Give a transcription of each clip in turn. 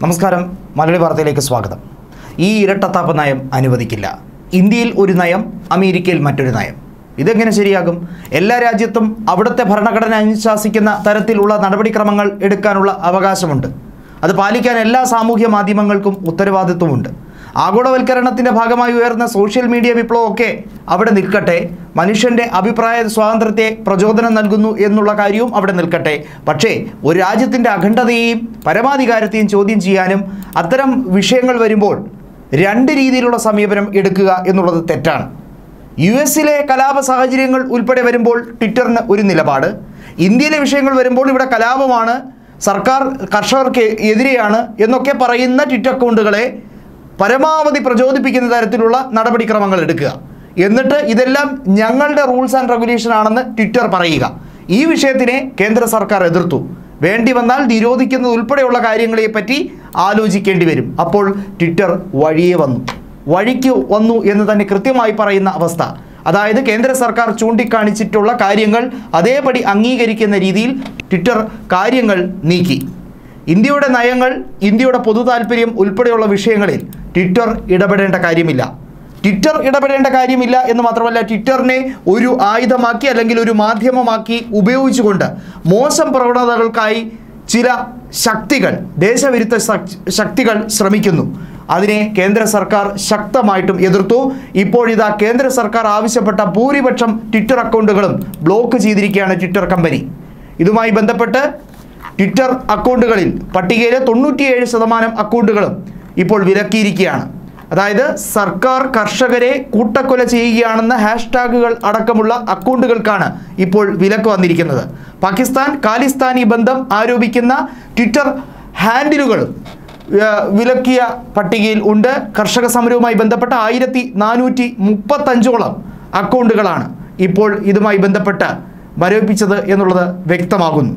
നമസ്കാരം മലയാളി വാർത്തയിലേക്ക് സ്വാഗതം ഈ ഇരട്ടത്താപ്പ് നയം അനുവദിക്കില്ല ഇന്ത്യയിൽ ഒരു നയം അമേരിക്കയിൽ മറ്റൊരു നയം ഇതെങ്ങനെ ശരിയാകും എല്ലാ രാജ്യത്തും അവിടുത്തെ ഭരണഘടന അനുശാസിക്കുന്ന തരത്തിലുള്ള നടപടിക്രമങ്ങൾ എടുക്കാനുള്ള അവകാശമുണ്ട് അത് പാലിക്കാൻ എല്ലാ സാമൂഹ്യ മാധ്യമങ്ങൾക്കും ഉത്തരവാദിത്വമുണ്ട് ആഗോളവൽക്കരണത്തിൻ്റെ ഭാഗമായി ഉയർന്ന സോഷ്യൽ മീഡിയ വിപ്ലവമൊക്കെ അവിടെ നിൽക്കട്ടെ മനുഷ്യൻ്റെ അഭിപ്രായ സ്വാതന്ത്ര്യത്തെ പ്രചോദനം നൽകുന്നു എന്നുള്ള കാര്യവും അവിടെ നിൽക്കട്ടെ പക്ഷേ ഒരു രാജ്യത്തിൻ്റെ അഖണ്ഡതയെയും പരമാധികാരത്തെയും ചോദ്യം ചെയ്യാനും അത്തരം വിഷയങ്ങൾ വരുമ്പോൾ രണ്ട് രീതിയിലുള്ള സമീപനം എടുക്കുക എന്നുള്ളത് തെറ്റാണ് യു എസിലെ കലാപ സാഹചര്യങ്ങൾ ഉൾപ്പെടെ വരുമ്പോൾ ട്വിറ്ററിന് ഒരു നിലപാട് ഇന്ത്യയിലെ വിഷയങ്ങൾ വരുമ്പോൾ ഇവിടെ കലാപമാണ് സർക്കാർ കർഷകർക്ക് എതിരെയാണ് എന്നൊക്കെ പറയുന്ന ട്വിറ്റർ അക്കൗണ്ടുകളെ പരമാവധി പ്രചോദിപ്പിക്കുന്ന തരത്തിലുള്ള നടപടിക്രമങ്ങൾ എടുക്കുക എന്നിട്ട് ഇതെല്ലാം ഞങ്ങളുടെ റൂൾസ് ആൻഡ് റെഗുലേഷൻ ആണെന്ന് ട്വിറ്റർ പറയുക ഈ വിഷയത്തിനെ കേന്ദ്ര സർക്കാർ എതിർത്തു വേണ്ടി വന്നാൽ നിരോധിക്കുന്നത് ഉൾപ്പെടെയുള്ള കാര്യങ്ങളെ പറ്റി ആലോചിക്കേണ്ടി വരും അപ്പോൾ ട്വിറ്റർ വഴിയെ വന്നു വഴിക്ക് വന്നു എന്ന് തന്നെ കൃത്യമായി പറയുന്ന അവസ്ഥ അതായത് കേന്ദ്ര സർക്കാർ ചൂണ്ടിക്കാണിച്ചിട്ടുള്ള കാര്യങ്ങൾ അതേപടി അംഗീകരിക്കുന്ന രീതിയിൽ ട്വിറ്റർ കാര്യങ്ങൾ നീക്കി ഇന്ത്യയുടെ നയങ്ങൾ ഇന്ത്യയുടെ പൊതു താല്പര്യം ഉൾപ്പെടെയുള്ള വിഷയങ്ങളിൽ ട്വിറ്റർ ഇടപെടേണ്ട കാര്യമില്ല ട്വിറ്റർ ഇടപെടേണ്ട കാര്യമില്ല എന്ന് മാത്രമല്ല ട്വിറ്ററിനെ ഒരു ആയുധമാക്കി അല്ലെങ്കിൽ ഒരു മാധ്യമമാക്കി ഉപയോഗിച്ചുകൊണ്ട് മോശം പ്രവണതകൾക്കായി ചില ശക്തികൾ ദേശവിരുദ്ധ ശക്- ശക്തികൾ ശ്രമിക്കുന്നു അതിനെ കേന്ദ്ര സർക്കാർ ശക്തമായിട്ടും എതിർത്തു ഇപ്പോഴിതാ കേന്ദ്ര സർക്കാർ ആവശ്യപ്പെട്ട ഭൂരിപക്ഷം ട്വിറ്റർ അക്കൗണ്ടുകളും ബ്ലോക്ക് ചെയ്തിരിക്കുകയാണ് ട്വിറ്റർ കമ്പനി ഇതുമായി ബന്ധപ്പെട്ട് ട്വിറ്റർ അക്കൗണ്ടുകളിൽ പട്ടികയിലെ തൊണ്ണൂറ്റിയേഴ് ശതമാനം അക്കൗണ്ടുകളും ഇപ്പോൾ വിലക്കിയിരിക്കുകയാണ് അതായത് സർക്കാർ കർഷകരെ കൂട്ടക്കൊല ചെയ്യുകയാണെന്ന ഹാഷ്ടാഗുകൾ അടക്കമുള്ള അക്കൗണ്ടുകൾക്കാണ് ഇപ്പോൾ വിലക്ക് വന്നിരിക്കുന്നത് പാകിസ്ഥാൻ ഖാലിസ്ഥാനി ബന്ധം ആരോപിക്കുന്ന ട്വിറ്റർ ഹാൻഡിലുകളും ഏഹ്, വിലക്കിയ പട്ടികയിൽ ഉണ്ട് കർഷക സമരവുമായി ബന്ധപ്പെട്ട ആയിരത്തി നാനൂറ്റി മുപ്പത്തഞ്ചോളം അക്കൗണ്ടുകളാണ് ഇപ്പോൾ ഇതുമായി ബന്ധപ്പെട്ട് മരവിപ്പിച്ചത് എന്നുള്ളത് വ്യക്തമാകുന്നു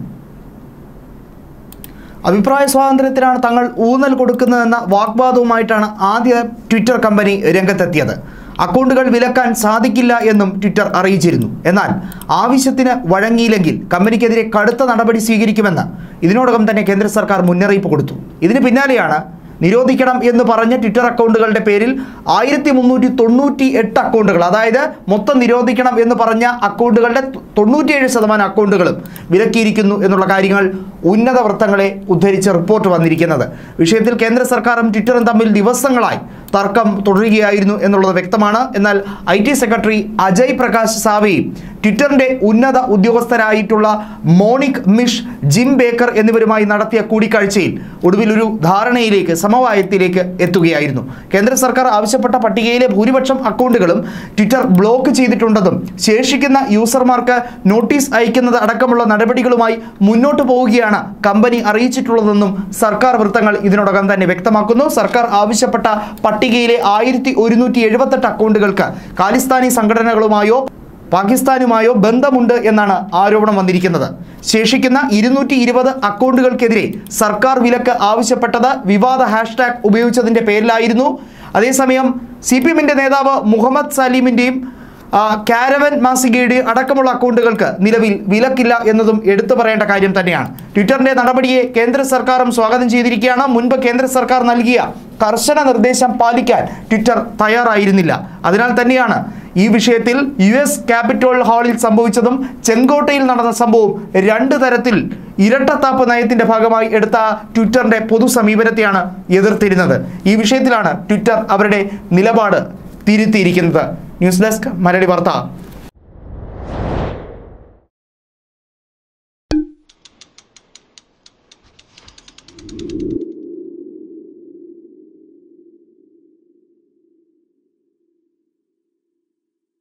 അഭിപ്രായ സ്വാതന്ത്ര്യത്തിനാണ് തങ്ങൾ ഊന്നൽ കൊടുക്കുന്നതെന്ന വാഗ്വാദവുമായിട്ടാണ് ആദ്യ ട്വിറ്റർ കമ്പനി രംഗത്തെത്തിയത് അക്കൗണ്ടുകൾ വിലക്കാൻ സാധിക്കില്ല എന്നും ട്വിറ്റർ അറിയിച്ചിരുന്നു എന്നാൽ ആവശ്യത്തിന് വഴങ്ങിയില്ലെങ്കിൽ കമ്പനിക്കെതിരെ കടുത്ത നടപടി സ്വീകരിക്കുമെന്ന് ഇതിനോടകം തന്നെ കേന്ദ്ര സർക്കാർ മുന്നറിയിപ്പ് കൊടുത്തു ഇതിന് പിന്നാലെയാണ് നിരോധിക്കണം എന്ന് പറഞ്ഞ ട്വിറ്റർ അക്കൗണ്ടുകളുടെ പേരിൽ ആയിരത്തി മുന്നൂറ്റി തൊണ്ണൂറ്റി എട്ട് അക്കൗണ്ടുകൾ അതായത് മൊത്തം നിരോധിക്കണം എന്ന് പറഞ്ഞ അക്കൗണ്ടുകളുടെ തൊണ്ണൂറ്റിയേഴ് ശതമാനം അക്കൗണ്ടുകളും വിലക്കിയിരിക്കുന്നു എന്നുള്ള കാര്യങ്ങൾ ഉന്നത വൃത്തങ്ങളെ ഉദ്ധരിച്ച് റിപ്പോർട്ട് വന്നിരിക്കുന്നത് വിഷയത്തിൽ കേന്ദ്ര സർക്കാരും ട്വിറ്ററും തമ്മിൽ ദിവസങ്ങളായി തർക്കം തുടരുകയായിരുന്നു എന്നുള്ളത് വ്യക്തമാണ് എന്നാൽ I T secretary Ajay Prakash സാവയും ട്വിറ്ററിന്റെ ഉന്നത ഉദ്യോഗസ്ഥരായിട്ടുള്ള മോണിക് മിഷ് ജിം ബേക്കർ എന്നിവരുമായി നടത്തിയ കൂടിക്കാഴ്ചയിൽ ഒടുവിൽ ഒരു ധാരണയിലേക്ക് സമവായത്തിലേക്ക് എത്തുകയായിരുന്നു കേന്ദ്ര സർക്കാർ ആവശ്യപ്പെട്ട പട്ടികയിലെ ഭൂരിപക്ഷം അക്കൗണ്ടുകളും ട്വിറ്റർ ബ്ലോക്ക് ചെയ്തിട്ടുണ്ടെന്നും ശേഷിക്കുന്ന യൂസർമാർക്ക് നോട്ടീസ് അയക്കുന്നത് അടക്കമുള്ള നടപടികളുമായി മുന്നോട്ട് പോവുകയാണ് കമ്പനി അറിയിച്ചിട്ടുള്ളതെന്നും സർക്കാർ വൃത്തങ്ങൾ ഇതിനോടകം തന്നെ വ്യക്തമാക്കുന്നു സർക്കാർ ആവശ്യപ്പെട്ട പട്ടികയിലെ ആയിരത്തി ഒരുന്നൂറ്റി എഴുപത്തെട്ട് അക്കൗണ്ടുകൾക്ക് ഖാലിസ്ഥാനി സംഘടനകളുമായോ പാകിസ്ഥാനുമായോ ബന്ധമുണ്ട് എന്നാണ് ആരോപണം വന്നിരിക്കുന്നത് ശേഷിക്കുന്ന ഇരുന്നൂറ്റി ഇരുപത് അക്കൗണ്ടുകൾക്കെതിരെ സർക്കാർ വിലക്ക് ആവശ്യപ്പെട്ടത് വിവാദ ഹാഷ്ടാഗ് ഉപയോഗിച്ചതിൻ്റെ പേരിലായിരുന്നു അതേസമയം സി പി എമ്മിൻ്റെ നേതാവ് മുഹമ്മദ് സലീമിൻ്റെയും ആ, കാരവൻ മാസികയുടെ അടക്കമുള്ള അക്കൗണ്ടുകൾക്ക് നിലവിൽ വിലക്കില്ല എന്നതും എടുത്തു പറയേണ്ട കാര്യം തന്നെയാണ് ട്വിറ്ററിന്റെ നടപടിയെ കേന്ദ്ര സർക്കാരും സ്വാഗതം ചെയ്തിരിക്കുകയാണ് മുൻപ് കേന്ദ്ര സർക്കാർ നൽകിയ കർശന നിർദ്ദേശം പാലിക്കാൻ ട്വിറ്റർ തയ്യാറായിരുന്നില്ല അതിനാൽ തന്നെയാണ് ഈ വിഷയത്തിൽ യു എസ് ക്യാപിറ്റോൾ ഹാളിൽ സംഭവിച്ചതും ചെങ്കോട്ടയിൽ നടന്ന സംഭവവും രണ്ട് തരത്തിൽ ഇരട്ടത്താപ്പ് നയത്തിന്റെ ഭാഗമായി എടുത്ത ട്വിറ്ററിന്റെ പൊതു സമീപനത്തെയാണ് എതിർത്തിരുന്നത് ഈ വിഷയത്തിലാണ് ട്വിറ്റർ അവരുടെ നിലപാട് തിരുത്തിയിരിക്കുന്നത് ന്യൂസ് ഡെസ്ക് മലയാളി വാർത്ത